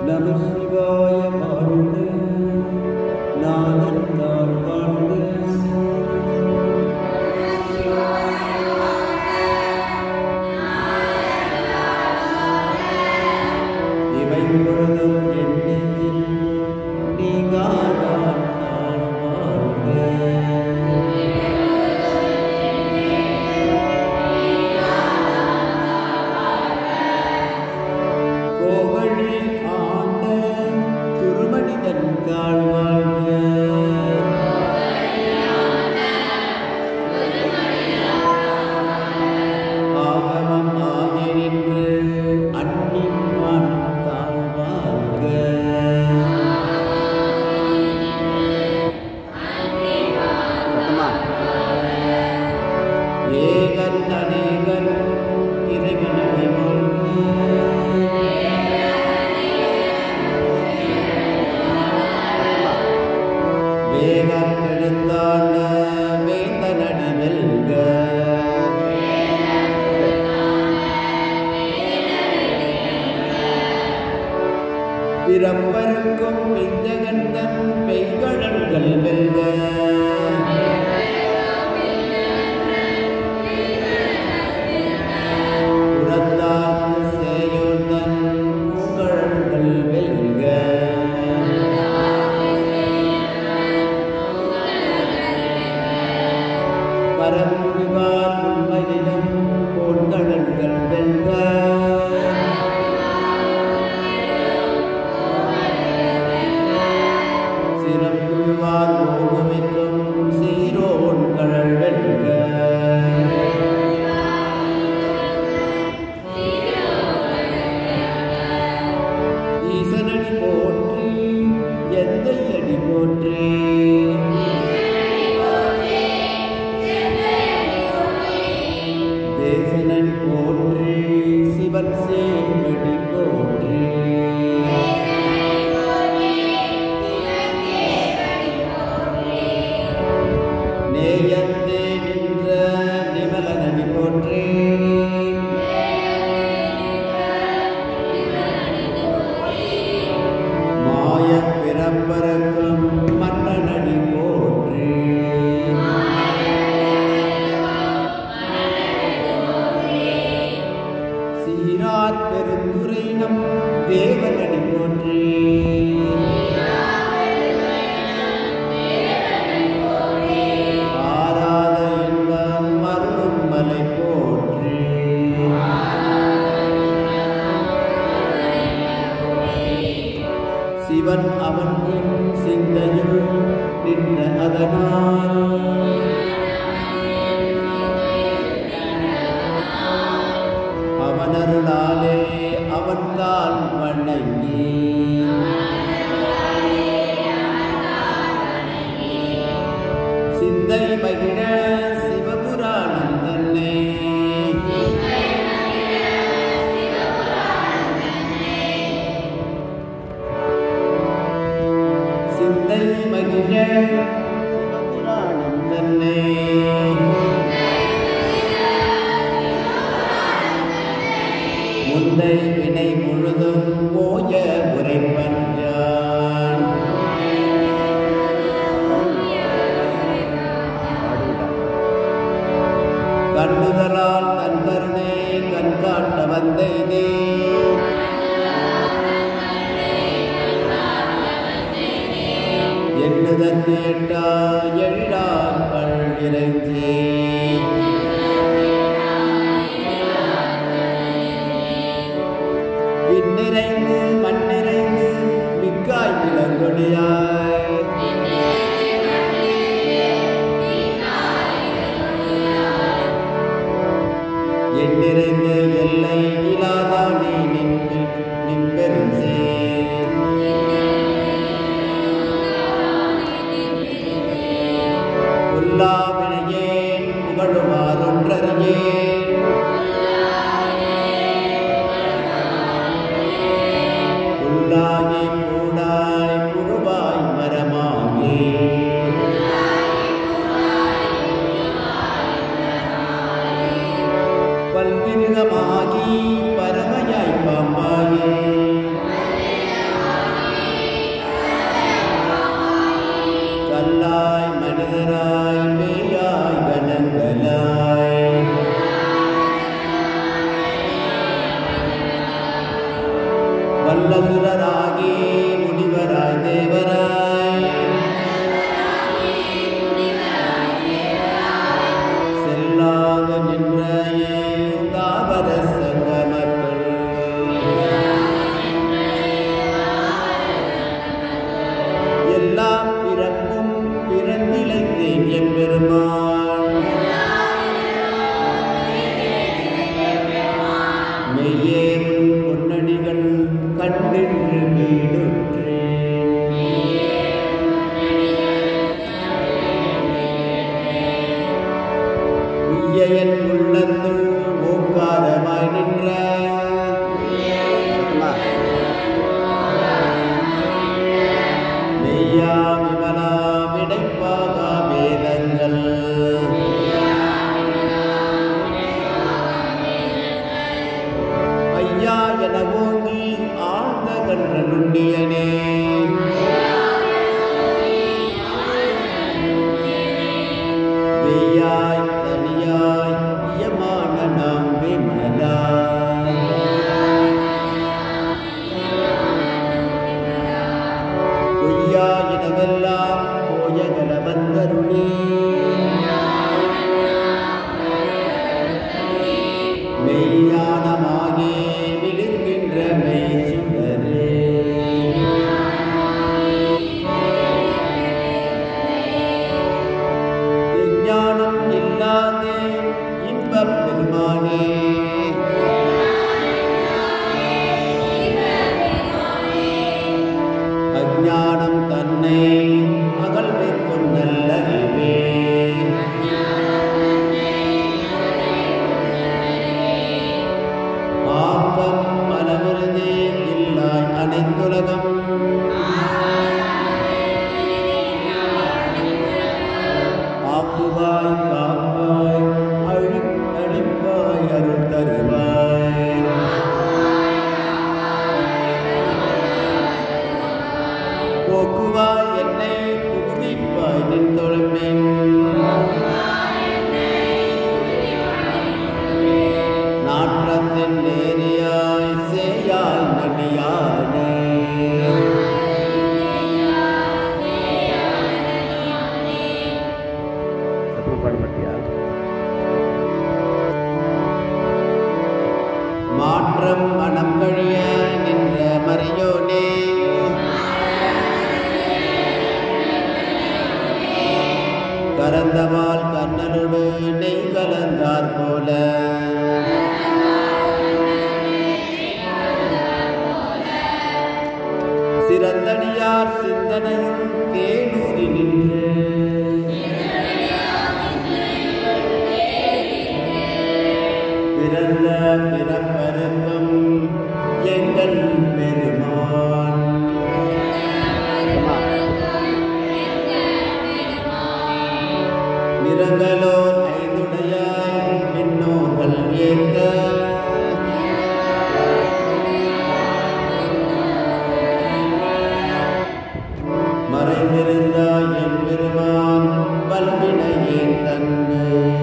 நம சிவாய வாழ்க நாதத்தால் வாழ்க இவை பொழுதும் என் நெஞ்சில் நீங்காதான் நான் வாழ்க கோவழி ஆண்ட திருமணிதன் கால் வாழ்க ஆகமம் ஆகி நின்று அன்னிவான் தாழ் வாழ்க சத்தமா? ஏகன் அநேகன் இறைவனடி வேகம் எழுந்தாண்ட வேந்தனடி வெல்க பிறப்பருக்கும் பெஞ்சகந்தன் பெய்கடல்கள் வெல்க புறத்தார்க்கு சேயோந்தன் புகழ்கள் வெல்க பரம்புவார் உண்மையிடம் போன்கடல்கள் வெல்க சிறப்புவார் ஓகுவிக்கும் சீரோன் கடல் வெல்க ஈசனடி போற்றி எந்தை அடி போற்றி தேசனடி போற்றி சிவன் சேவடி போற்றி நேயத்தே நின்ற நிமலனடி போற்றி மாய பிறப்பரக்கும் மன்னனடி போற்றி சீரார் பெருந்துரை நம் தேவனடி போற்றி ஆராத இன்பம் மருளும் மலை போற்றி சிவன் அவன் என் சிந்தையில் நின்ற அதனால் அவனருளாலே அவன் தான் வணங்கி சிந்தை மகிழ சிவபுராணம் தன்னை சிந்தை மகிழ சிவபுராணம் தன்னை முந்தை வினை முழுதும் போய உரைப்பஞ்சான் கண்ணுதலால் தன் கருணை கண் காட்ட வந்த இதே எண்ணுதற்கு எட்டா எழிலாக்கள் இறைஞ்சி விண்ணிறைந்து மண்ணிறைந்து மிக்காய் விளங்கொடியாய் எண்ணிறைந்து எல்லை இலாதானே நின் நின் பெருஞ்சேர் புல்லாவினையேன் புகழுமாறொன்றறியே புல்லாகி பூடாய் புழுவாய் மரமாகி பல்விருகமாகி வல்லசுரராகி முனிவராய் தேவராய் செல்லாத நின்ற தாவர சங்கமக்கள் எல்லாம் பிறப்பும் பிறந்திழைத்தேன் எம்பெருமான் மெய்யேறும் பொன்னடிகள் கண்டின்று வீடுற்றேன் உய்யன் உள்ளத்துள் ஓங்காரமாய் நின்ற மெய்யா விமலா விடைப்பாகா வேதங்கள் ஐயா என ஓங்கி ஆழ்ந்த கன்ற நுண்ணியனே வெய்யாய் தனியாய் இயமான நாம் விமலா பொய்யா எனவெல்லாம் போயகல வந்தருளே மெய்ஞானமாகி விழுகின்ற மெய் சுடரே விஞ்ஞானம் இல்லாத இன்பப் பெருமானே அஞ்ஞானம் தன்னை அகழ்வைக்கும் நல்லறிவே ஆக்கம் மனமிருந்தே இல்லாய் அனைத்துலகம் ஆக்குவாய் காப்பாய் அழி அழிப்பாய் அருள் தருவாய் போக்குவாய் என்னை புகுதிப்பாய் நின் தொழும்பின் நாற்றத்தின் நேரியாய் சேயாய் நடியானே மாற்றம் மனம் கழிய நின்ற மறையோனே கரந்தவால் கண்ணனோடு நெய் கலந்தார் போல சிறந்தடியார் சிந்தனையும் தேனூரி நின்று பிறந்த பிறப்பருக்கும் எங்கள் பெருமான் நிறங்களோர் ஐந்துடையாய் பின்னோர்கள் ஏற்க மறைந்திருந்தாய் என் பெருமான் பல்வினையேன் தன்னை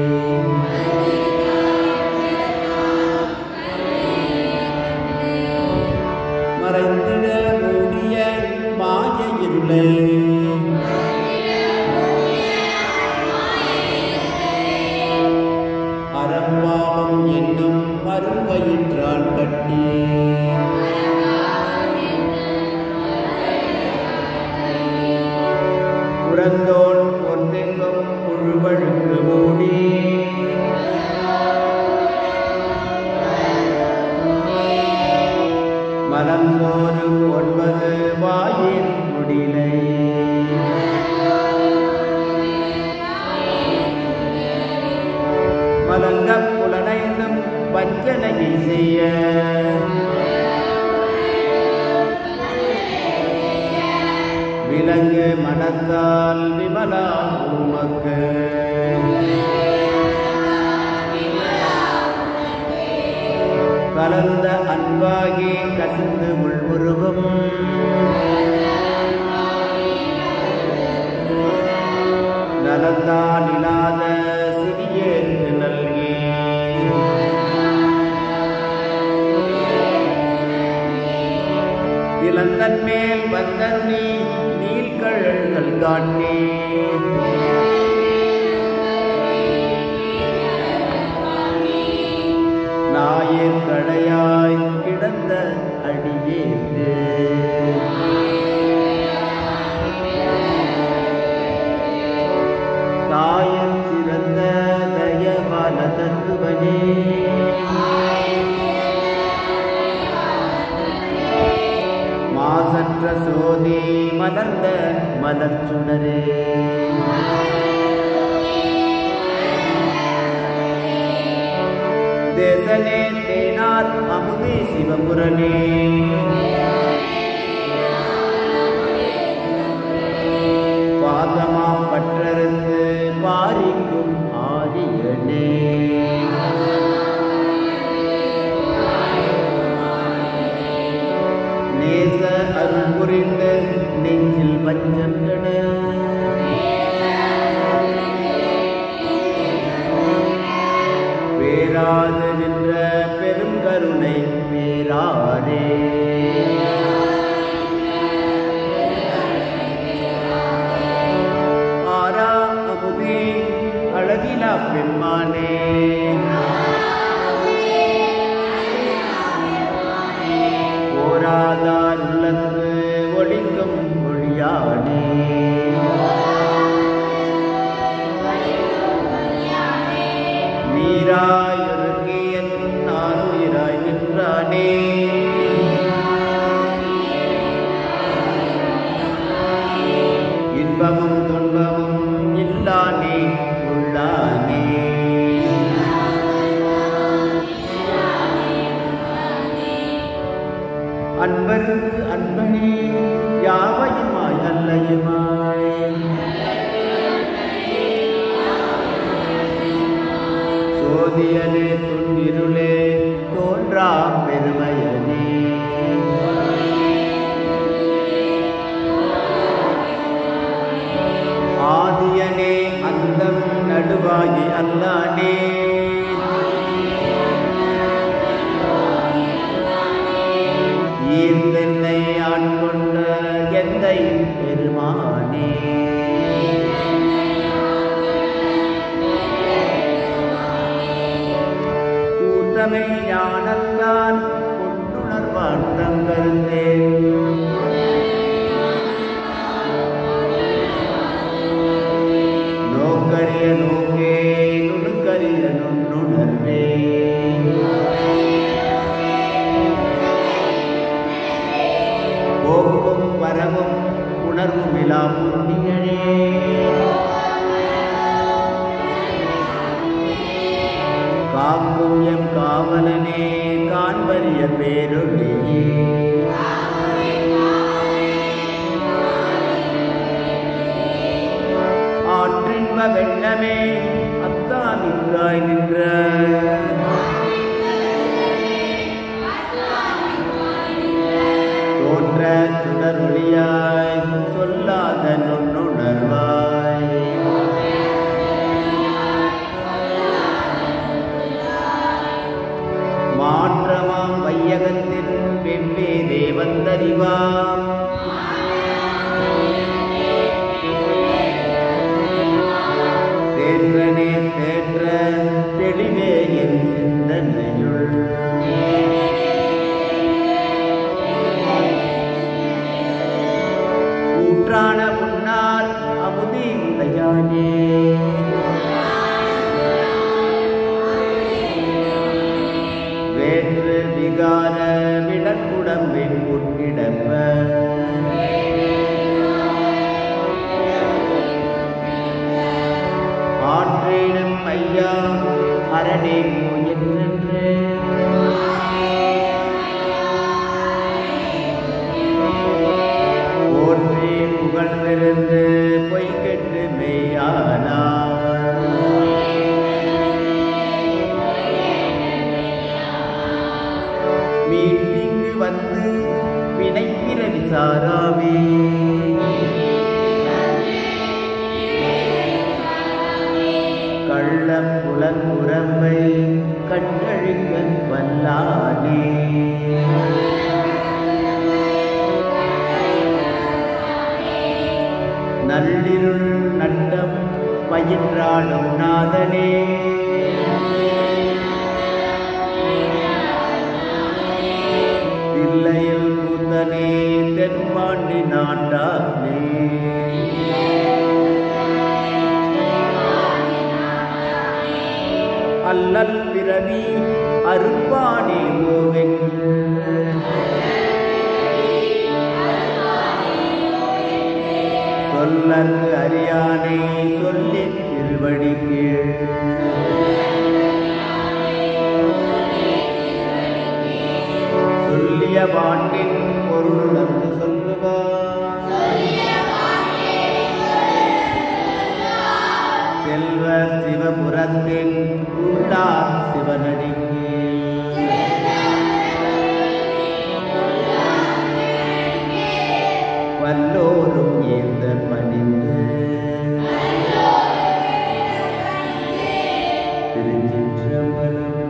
மறைந்திட மூடிய மாய இருளை அறப்பாவம் என்னும் மறுவயிற்றால் கட்டி புறந்தோள் பொன்னெங்கும் புழுவழுக்கு மூடி மனம் சோறு ஒன்பது வாயில் குடிலை மலங்க புலனைந்தும் வஞ்சனையை செய்ய விலங்கு மனத்தால் விமலா உமக்கு கலந்த அன்பாகி கசிந்து உள்வுருவும் நலந்தான் இல்லாத சிறியேற்கு நல்கி தன்மேல் வந்தன்னி நீள்கழல்கள் காட்டி நாயிற் கடையாய் கிடந்த அடியேற்கு தாயின் சிறந்த தயவான தத்துவனே மாசற்ற சோதி மலர்ந்த மலர்ச்சுடரே தேசனே தேனார் அமுதே சிவபுரனே பாசமாம் பற்றறுத்து பாரிக்கும் ஆரியனே நேச அருள் புரிந்த நெஞ்சில் வஞ்சம் கட பேராது நின்ற பெரும் கருணை பேராரே ஆரா அமுதே அழகிலா பெண்மானே போராதார் உள்ளத்து ஒளிக்கும் ஒளியானே நீராயிருக்கியன் நானுயிராய் நின்றானே இன்பமும் துன்பமும் இல்லானே உள்ளானே அன்பருக்கு அன்பனே யாவையுமாய் அல்லையுமாய் சோதியனே துன்னிருளே தோன்றா பெருமையனே ஆதியனே அந்தம் நடுவாகி அல்லானே ஈர்த்தென்னை ஆட்கொண்ட எந்தை பெருமானே கூட்டமை ஞானத்தான் கொண்டுணர்வான் தங்கருந்தே நோக்கரிய நோக்கே நுணுக்கரிய நுண்ணுணர்வே போக்கும் வரவும் உணர்வும் இலா புண்ணியனே காக்கும் எம் காவலனே காண்பரிய பேரொழியே ஆற்றின்ப வெள்ளமே அத்தாமிக்காய் நின்ற தோன்ற சுடரொளியாய் சொல்லாத நுண்ணுணர்வாய் மாற்றமாம் வையகத்தின் வெவ்வேறே வந்தறிவாம் தேற்றனே தேற்ற தெளிவே என் சிந்தனையுள் ஊற்றான உன்னால் அமுதி உடையானே வேற்று விகார விடக்குடம்பின் உட்கிடப்ப ஆற்றேனும் ஐயா அரணே என்றென்று போற்றி புகழ்ந்திருந்து பொய்கெட்டு மெய்யானார் மீட்டிங்கு வந்து வினைப்பிற விசாராமே கள்ளம் புலங்குரம்பை கட்டழிக்க வல்லானே என்றாலும் நாதனே தில்லையில் கூத்தனே தென்பாண்டி நாட்டானே அல்லல் பிறவி அருப்பானே ஓவென்று சொல்லற்கு அறியானே சொல்லி திருவடி கீழ் சொல்லிய பாட்டின் பொருள் என்று சொல்லுவார் செல்வ சிவபுரத்தின் உள்ளார் சிவனடிக்கு வல்லோரும் ஏந்த பணிந்து திருச்சிற்றம்பலம்